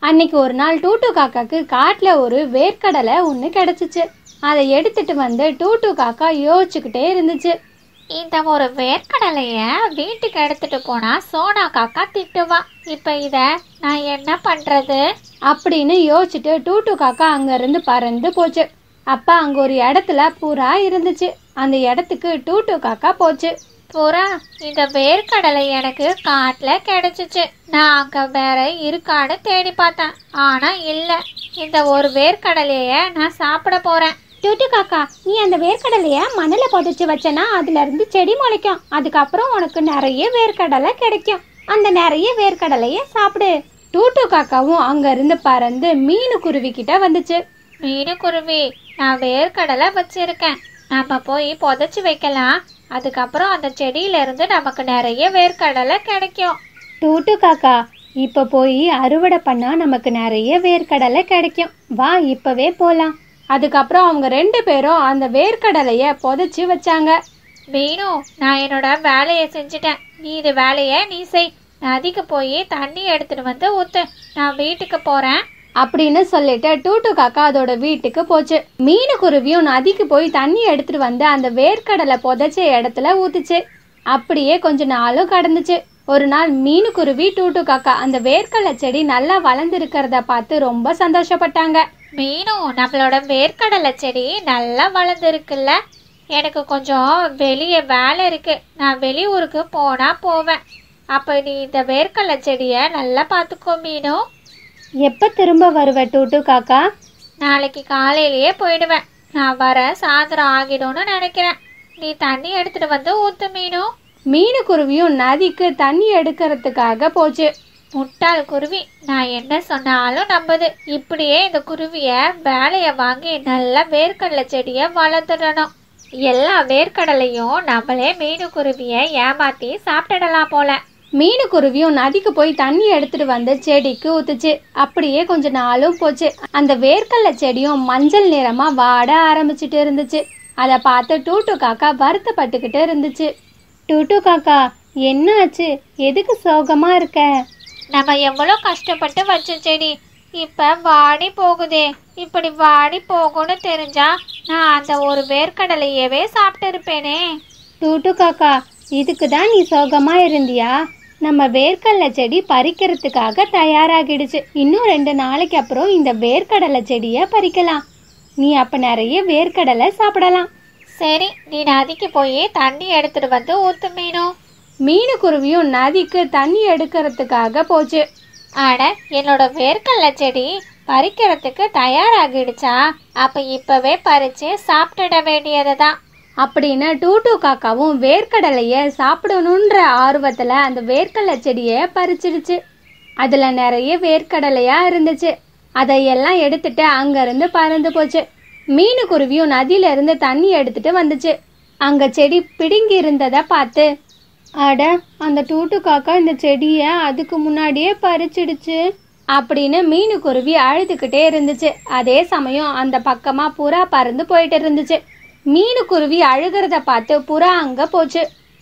அன்னைக்கு ஒரு நாள் டூட்டு காக்காக்கு காட்டுல ஒரு வேர்க்கடலை ஒன்று கிடைச்சிச்சு அதை எடுத்துட்டு வந்து டூட்டு காக்கா யோசிச்சுக்கிட்டே இருந்துச்சு இந்த ஒரு வேர்க்கடலைய வீட்டுக்கு எடுத்துட்டு போனா சோனா காக்கா திட்டுவா இப்ப இத நான் என்ன பண்றது அப்படின்னு யோசிச்சுட்டு டூட்டு காக்கா அங்கிருந்து பறந்து போச்சு அப்ப அங்க ஒரு இடத்துல புறா இருந்துச்சு அந்த இடத்துக்கு டூட்டு காக்கா போச்சு புறா இந்த வேர்க்கடலை எனக்கு காட்டுல கிடைச்சிச்சு நான் அங்க வேற இருக்கான்னு தேடி பார்த்தேன் ஆனா இல்ல இந்த ஒரு வேர்க்கடலைய நான் சாப்பிட போறேன் டூட்டு காக்கா நீ அந்த வேர்க்கடலைய மண்ணில் புதைச்சு வச்சனா அதுல இருந்து செடி முளைக்கும் அதுக்கப்புறம் உனக்கு நிறைய வேர்க்கடலை கிடைக்கும் அந்த நிறைய வேர்க்கடலைய சாப்பிடு டூட்டு காக்காவும் அங்க இருந்து பறந்து மீனு குருவி கிட்ட வந்துச்சு மீனுக்குருவி நான் வேர்க்கடலை வச்சிருக்கேன் நம்ம போய் புதைச்சி வைக்கலாம் அதுக்கப்புறம் அந்த செடியில இருந்து நமக்கு நிறைய வேர்க்கடலை கிடைக்கும் டூட்டு காக்கா இப்ப போய் அறுவடை பண்ணா நமக்கு நிறைய வேர்க்கடலை கிடைக்கும் வா இப்பவே போலாம் அதுக்கப்புறம் அவங்க ரெண்டு பேரும் அந்த வேர்க்கடலைய புதைச்சு வச்சாங்க மீனு நான் என்னோட வேலையை செஞ்சுட்டேன் நீ இது வேலையை நீ செய் நதிக்கு போய் தண்ணி எடுத்துட்டு வந்து ஊத்து நான் வீட்டுக்கு போறேன் அப்படின்னு சொல்லிட்டு டூட்டு காக்கா அதோட வீட்டுக்கு போச்சு மீனு குருவியும் நதிக்கு போய் தண்ணி எடுத்துட்டு வந்து அந்த வேர்க்கடலை புதைச்ச இடத்துல ஊத்துச்சு அப்படியே கொஞ்ச நாளும் கடந்துச்சு ஒரு நாள் மீனு குருவி டூட்டு காக்கா அந்த வேர்க்கடலை செடி நல்லா வளர்ந்து இருக்கிறத பார்த்து ரொம்ப சந்தோஷப்பட்டாங்க மீனு நம்மளோட வேர்க்கடலை செடி நல்லா வளர்ந்துருக்குல்ல எனக்கு கொஞ்சம் வெளியே வேலை இருக்கு நான் வெளியூருக்கு போனா போவேன் அப்ப நீ இந்த வேர்க்கடலை செடியை நல்லா பார்த்துக்கோ மீனு எப்ப திரும்ப வருவ டூட்டு காக்கா நாளைக்கு காலையிலேயே போயிடுவேன் நான் வர சாயந்தரம் ஆகிடும்னு நினைக்கிறேன் நீ தண்ணி எடுத்துட்டு வந்து ஊத்து மீனு மீனு குருவியும் நதிக்கு தண்ணி எடுக்கிறதுக்காக போச்சு முட்டாள் குருவி நான் என்ன சொன்னாலும் நம்புது இப்படியே இந்த குருவிய வேலைய வாங்கி நல்ல வேர்க்கடலை செடிய வளர்த்துடணும் எல்லா வேர்க்கடலையும் நம்மளே மீனு குருவிய ஏமாத்தி சாப்பிட்டுடலாம் போல மீனு குருவியும் நதிக்கு போய் தண்ணி எடுத்துட்டு வந்து செடிக்கு ஊத்துச்சு அப்படியே கொஞ்ச நாளும் போச்சு அந்த வேர்க்கடலை செடியும் மஞ்சள் நிறமா வாட ஆரம்பிச்சிட்டு இருந்துச்சு அதை பார்த்து டூட்டு காக்கா வருத்தப்பட்டுக்கிட்டு இருந்துச்சு டூட்டு காக்கா என்னாச்சு எதுக்கு சோகமா இருக்க நம்ம எவ்வளோ கஷ்டப்பட்டு வச்ச செடி இப்ப வாடி போகுதே இப்படி வாடி போகும்னு தெரிஞ்சா நான் அந்த ஒரு வேர்க்கடலையவே சாப்பிட்டு இருப்பேனே டூட்டு காக்கா இதுக்கு தான் நீ சோகமா இருந்தியா நம்ம வேர்க்கடலை செடி பறிக்கிறதுக்காக தயாராகிடுச்சு இன்னும் ரெண்டு நாளைக்கு அப்புறம் இந்த வேர்க்கடலை செடியை பறிக்கலாம் நீ அப்ப நிறைய வேர்க்கடலை சாப்பிடலாம் சரி நீ நதிக்கு போய் தண்ணி எடுத்துட்டு வந்து ஊத்து மீனும் மீனு குருவியும் நதிக்கு தண்ணி எடுக்கிறதுக்காக போச்சு அட என்னோட வேர்க்கடலை செடி பறிக்கிறதுக்கு தயாராகிடுச்சா அப்ப இப்பவே பறிச்சு சாப்பிட்டுட வேண்டியதுதான் அப்படின்னு டூட்டு காக்காவும் வேர்க்கடலைய சாப்பிடணுன்ற ஆர்வத்துல அந்த வேர்க்கடலை செடியை பறிச்சிடுச்சு அதுல நிறைய வேர்க்கடலையா இருந்துச்சு அதையெல்லாம் எடுத்துட்டு அங்கிருந்து பறந்து போச்சு மீனு குருவியும் நதியில இருந்து தண்ணி எடுத்துட்டு வந்துச்சு அங்க செடி பிடுங்கி இருந்ததை பார்த்து அட அந்த டூட்டு காக்கா இந்த செடியை அதுக்கு முன்னாடியே பறிச்சிடுச்சு அப்படின்னு மீனு குருவி அழுதுகிட்டே இருந்துச்சு அதே சமயம் அந்த பக்கமா புறா பறந்து போயிட்டு இருந்துச்சு மீனு குருவி அழுகிறத பார்த்து புறா அங்க போச்சு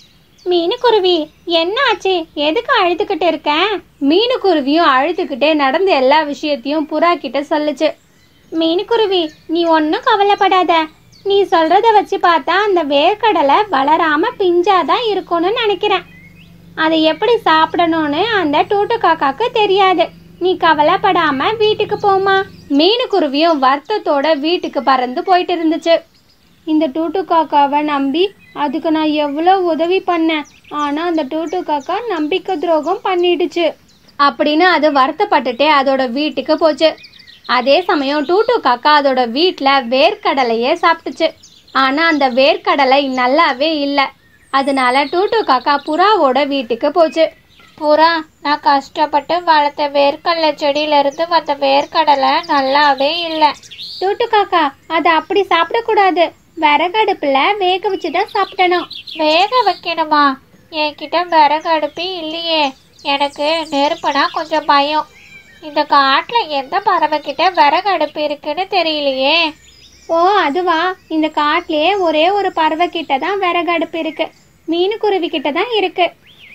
மீனு குருவி என்ன ஆச்சு எதுக்கு அழுதுகிட்டு இருக்க மீனு குருவியும் அழுதுகிட்டே நடந்த எல்லா விஷயத்தையும் புறா கிட்ட சொல்லுச்சு மீனு குருவி நீ ஒன்றும் கவலைப்படாத நீ சொல்றத வச்சு பார்த்தா அந்த வேர்க்கடலை வளராம பிஞ்சாதான் இருக்கும்னு நினைக்கிறேன் அதை எப்படி சாப்பிடணும்னு அந்த டூட்டு காக்காக்கு தெரியாது நீ கவலைப்படாம வீட்டுக்கு போமா மீனு குருவியும் வருத்தத்தோட வீட்டுக்கு பறந்து போயிட்டு இருந்துச்சு இந்த டூட்டு காக்காவை நம்பி அதுக்கு நான் எவ்வளோ உதவி பண்ணேன் ஆனால் அந்த டூட்டு காக்கா நம்பிக்கை துரோகம் பண்ணிடுச்சு அப்படின்னு அது வருத்தப்பட்டுட்டே அதோட வீட்டுக்கு போச்சு அதே சமயம் டூட்டு காக்கா அதோட வீட்டில் வேர்க்கடலையே சாப்பிட்டுச்சு ஆனால் அந்த வேர்க்கடலை நல்லாவே இல்லை அதனால டூட்டு காக்கா புறாவோட வீட்டுக்கு போச்சு புறா நான் கஷ்டப்பட்டு வளர்த்த வேர்க்கடலை செடியில இருந்து வந்த வேர்க்கடலை நல்லாவே இல்லை டூட்டு காக்கா அதை அப்படி சாப்பிடக்கூடாது விறகடுப்புல வேக வச்சு தான் சாப்பிடணும் வேக வைக்கணுமா என்கிட்ட விறகு அடுப்பி இல்லையே எனக்கு நெருப்புனா கொஞ்சம் பயம் இந்த காட்டுல எந்த பறவை கிட்ட விறகு அடுப்பு இருக்குன்னு தெரியலையே ஓ அதுவா இந்த காட்டிலேயே ஒரே ஒரு பறவை கிட்ட தான் விறகடுப்பு இருக்கு மீனுக்குருவி கிட்ட தான் இருக்கு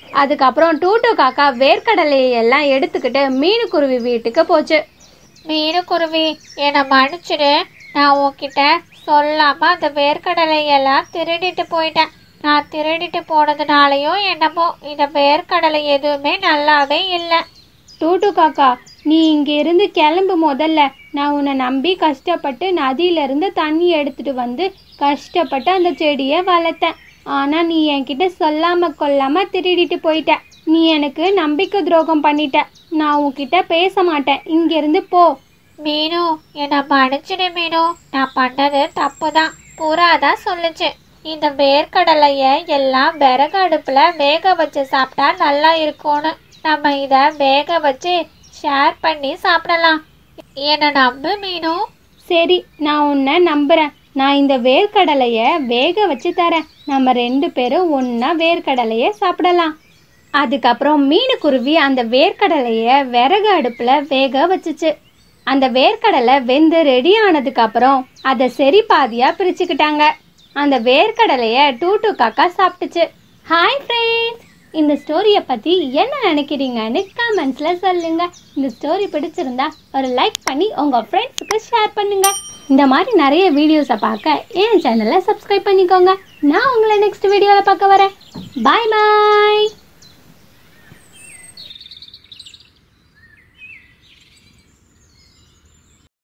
அதுக்கப்புறம் டூட்டு காக்கா வேர்க்கடலையை எல்லாம் எடுத்துக்கிட்டு மீனுக்குருவி வீட்டுக்கு போச்சு மீனுக்குருவி என்னை மன்னிச்சிடு நான் உன்கிட்ட சொல்லாம அந்த வேர்க்கடலையெல்லாம் திருடிட்டு போயிட்டேன் நான் திருடிட்டு போனதுனாலையும் என்னமோ இந்த வேர்க்கடலை எதுவுமே நல்லாவே இல்லை டூட்டு காக்கா நீ இங்க இருந்து கிளம்பு முதல்ல நான் உன்னை நம்பி கஷ்டப்பட்டு நதியில இருந்து தண்ணி எடுத்துட்டு வந்து கஷ்டப்பட்டு அந்த செடியை வளர்த்தேன் ஆனா நீ என்கிட்ட சொல்லாம கொல்லாம திருடிட்டு போயிட்ட நீ எனக்கு நம்பிக்கை துரோகம் பண்ணிட்ட நான் உன்கிட்ட பேச மாட்டேன் இங்க இருந்து போ மீனு என்னை மன்னிச்சிடு மீனு நான் பண்ணது தப்பு தான் புறா தான் சொல்லுச்சு இந்த வேர்க்கடலைய எல்லாம் விறகு அடுப்புல வேக வச்சு சாப்பிட்டா நல்லா இருக்கும்னு நம்ம இதை வேக வச்சு ஷேர் பண்ணி சாப்பிடலாம் என்னை நம்பு மீனு சரி நான் உன்னை நம்புறேன் நான் இந்த வேர்க்கடலைய வேக வச்சு தரேன் நம்ம ரெண்டு பேரும் ஒண்ணா வேர்க்கடலைய சாப்பிடலாம் அதுக்கப்புறம் மீனுக்குருவி அந்த வேர்க்கடலைய விறகு அடுப்புல வேக வச்சுச்சு அந்த வேர்க்கடலை வெந்து ரெடி ஆனதுக்கு அப்புறம் அதை சரி பாதியா பிரிச்சுக்கிட்டாங்க அந்த வேர்க்கடலைய டூட்டு காக்கா சாப்பிட்டுச்சு ஹாய் ஃப்ரெண்ட்ஸ் இந்த ஸ்டோரியை பற்றி என்ன நினைக்கிறீங்கன்னு கமெண்ட்ஸில் சொல்லுங்க இந்த ஸ்டோரி பிடிச்சிருந்தா ஒரு லைக் பண்ணி உங்கள் ஃப்ரெண்ட்ஸுக்கு ஷேர் பண்ணுங்க இந்த மாதிரி நிறைய வீடியோஸை பார்க்க என் சேனலை சப்ஸ்கிரைப் பண்ணிக்கோங்க நான் உங்களை நெக்ஸ்ட் வீடியோவில் பார்க்க வரேன் பாய் பாய்